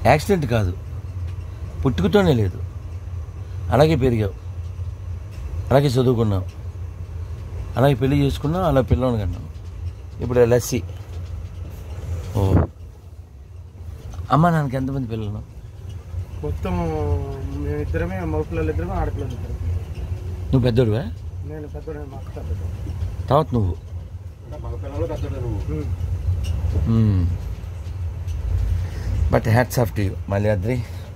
Accident కాదు పుట్టుకతోనే లేదు అలాగే పెరిగావు అలాగే చదువుకున్నావు అలాగే పెళ్లి చేసుకున్నావు అలా పిల్లల్ని కన్నావు ఇప్పుడు లస్సీ ఓ అమ్మ నాన్నకి ఎంతమంది పిల్లలు మొత్తం మేమిద్దరమే మగ పిల్లలు ఇద్దరమే ఆడపిల్లలు ఇద్దరు నువ్వు పెద్దోడువా నేను పెద్దోడే మా అక్క పెద్ద తర్వాత నువ్వు మగ పిల్లలు పెద్దోడే నువ్వు but hats off to you Malyadri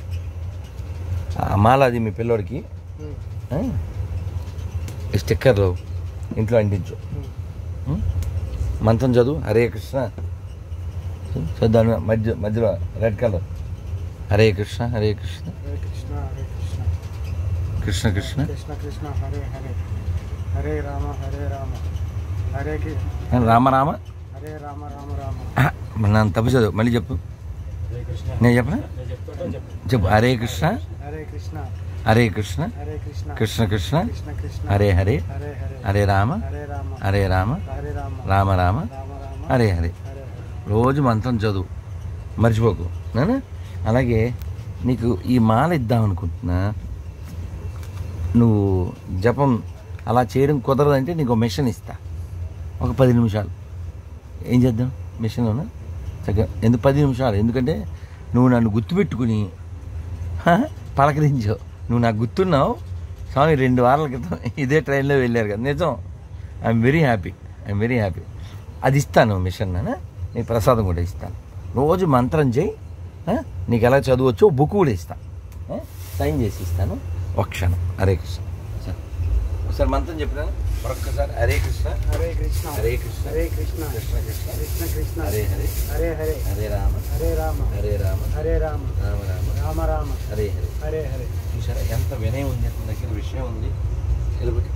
ఆ మాల అది మీ పిల్లోడికి ఆ? ఈ స్టిక్కర్లు ఇంట్లో అంటించు ఉం? మంత్రం చదువు హరే కృష్ణ చదువు మధ్య మధ్యలో రెడ్ కలర్ హరే కృష్ణ హరే కృష్ణ హరే కృష్ణ హరే కృష్ణ కృష్ణ కృష్ణ కృష్ణ కృష్ణ హరే హరే హరే రామ హరే రామ హరే కి- రామ రామ హరే రామ రామ రామ ఆ, మరి నన్ను తప్పు చదువు మళ్ళీ చెప్పు హరే కృష్ణ నేను చెప్పనా నేను చెప్తాను చెప్పు చెప్పు హరే కృష్ణ హరే కృష్ణ హరే కృష్ణ హరే కృష్ణ కృష్ణ కృష్ణ కృష్ణ కృష్ణ హరే హరే హరే హరే హరే రామ హరే రామ హరే రామ హరే రామ రామ రామ రామ రామ హరే హరే హరే హరే రోజు మంత్రం చదువు మర్చిపోకు నానా అలాగే నీకు ఈ మాల ఇద్దాం అనుకుంటున్నా నువ్వు జపం అలా చేయడం కుదరదంటే నీకు ఒక మిషన్ ఇస్తా ఒక పది నిమిషాలు ఏం చేద్దాం మిషన్లోనా చక్కగా ఎందుకు పది నిమిషాలు ఎందుకంటే నువ్వు నన్ను గుర్తుపెట్టుకుని హ, పలకరించావు నువ్వు నాకు గుర్తున్నావు స్వామి రెండు వారాల క్రితం ఇదే ట్రైన్లో వెళ్ళారు కదా నిజం I'm very happy I'm very happy అది ఇస్తాను మిషన్ నాన్న నీకు ప్రసాదం కూడా ఇస్తాను రోజు మంత్రం చేయి ఆ? నీకు ఎలా చదవచ్చో బుక్ కూడా ఇస్తాను ఆ? సైన్ చేసి ఇస్తాను ఒక క్షణం హరే కృష్ణ సరే. ఒకసారి మంత్రం చెప్పినాను మరొక్కసారి హరే కృష్ణ హరే కృష్ణ హరే కృష్ణ హరే కృష్ణ కృష్ణ కృష్ణ కృష్ణ కృష్ణ హరే హరే హరే హరే హరే రామ హరే రామ హరే రామ హరే రామ రామ రామ రామ రామ హరే హరే హరే హరే చూసారా ఎంత వినయం ఉంది అతని దగ్గర విషయం ఉంది నిలబడి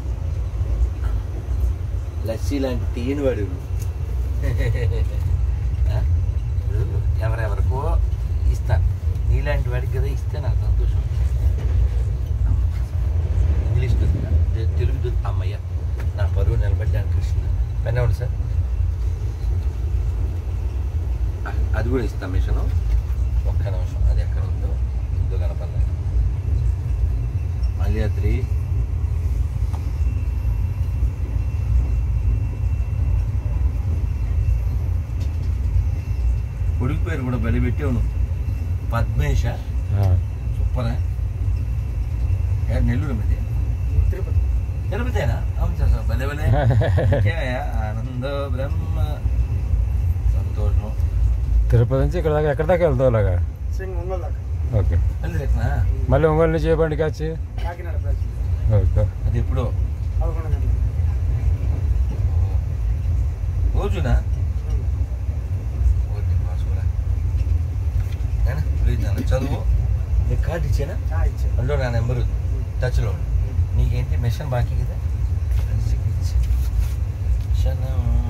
లస్సీ లాంటి తీయని వాడు ఆ? ఇప్పుడు ఎవరెవరికో ఇస్తాను నీలాంటి వాడికి కదా ఇస్తే నాకు సంతోషం ఇంగ్లీష్ దొరికిన తెలుగు దొరికి అమ్మయ్య నా పరువు నిలబడ్డాను కృష్ణ వినవండి సార్ అ- అది కూడా ఇస్తాం మిషను ఒక్క నిమిషం అది ఎక్కడ ఉందో ఇందో కనపడలేదు మల్యాద్రి కొడుకు పేరు కూడా బలి పెట్టావు నువ్వు పద్మేష సూపరా ఏ, నెల్లూరు మీది తిరుపతి తిరుపతేనా అవును సార్ సార్ భలే భలే ఇంకేమయ్యా? ఆనంద బ్రహ్మ సంతోషం తిరుపతి నుంచి ఇక్కడ దాకా ఎక్కడ దాకా వెళ్తావు అలాగా సింగ్ ఒంగోలు దాకా ఓకే మళ్ళీ రేట్నా మళ్ళీ ఒంగోలు నుంచి ఏ బండికి వచ్చి కాకినాడ బ్రాంచ్ ఓకే అది ఎప్పుడో పదకొండు గంటలు రోజునా ఓకే పాసుకోలే నేనా ప్లీజ్ నాన్న చదువు నీకు కార్డు ఇచ్చానా చా ఇచ్చే అందులో నా నెంబరు టచ్లో ఉండు. నీకేంటి మిషన్ బాకీ కదా మిషన్